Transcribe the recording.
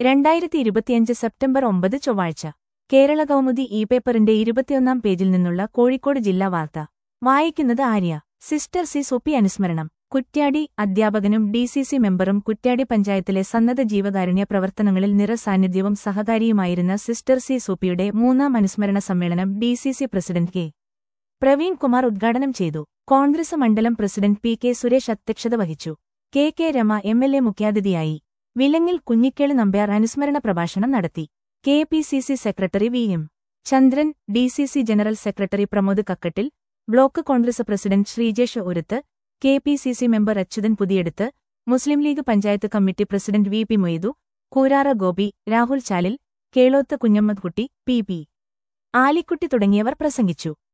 രണ്ടായിരത്തി ഇരുപത്തിയഞ്ച് സെപ്റ്റംബർ ഒമ്പത് ചൊവ്വാഴ്ച കേരള കൗമുദി ഇ പേപ്പറിന്റെ ഇരുപത്തിയൊന്നാം പേജിൽ നിന്നുള്ള കോഴിക്കോട് ജില്ലാ വാർത്ത വായിക്കുന്നത് ആര്യ സിസ്റ്റർ സി സുപ്പി അനുസ്മരണം കുറ്റ്യാടി അധ്യാപകനും ഡി സി സി മെമ്പറും കുറ്റ്യാടി പഞ്ചായത്തിലെ സന്നദ്ധ ജീവകാരുണ്യ പ്രവർത്തനങ്ങളിൽ നിറസാന്നിധ്യവും സഹകാരിയുമായിരുന്ന സിസ്റ്റർ സി സുപ്പിയുടെ മൂന്നാം അനുസ്മരണ സമ്മേളനം D C C president K Praveen Kumar ഉദ്ഘാടനം ചെയ്തു കോൺഗ്രസ് മണ്ഡലം പ്രസിഡന്റ് പി കെ സുരേഷ് അധ്യക്ഷത വഹിച്ചു K K Rama M L A മുഖ്യാതിഥിയായി വിലങ്ങിൽ കുഞ്ഞിക്കേള് നമ്പ്യാർ അനുസ്മരണ പ്രഭാഷണം നടത്തി K P C C secretary V M Chandran D C C general secretary Pramod Kakkattil block Congress president Sreejesh ഒരുത്ത് K P C C member Achuthan പുതിയെടുത്ത് Muslim League panchayat committee president V P Moidu Koorara Gopi Rahul Chalil Kelothu Kunhammedkutty P P Alikutty തുടങ്ങിയവർ പ്രസംഗിച്ചു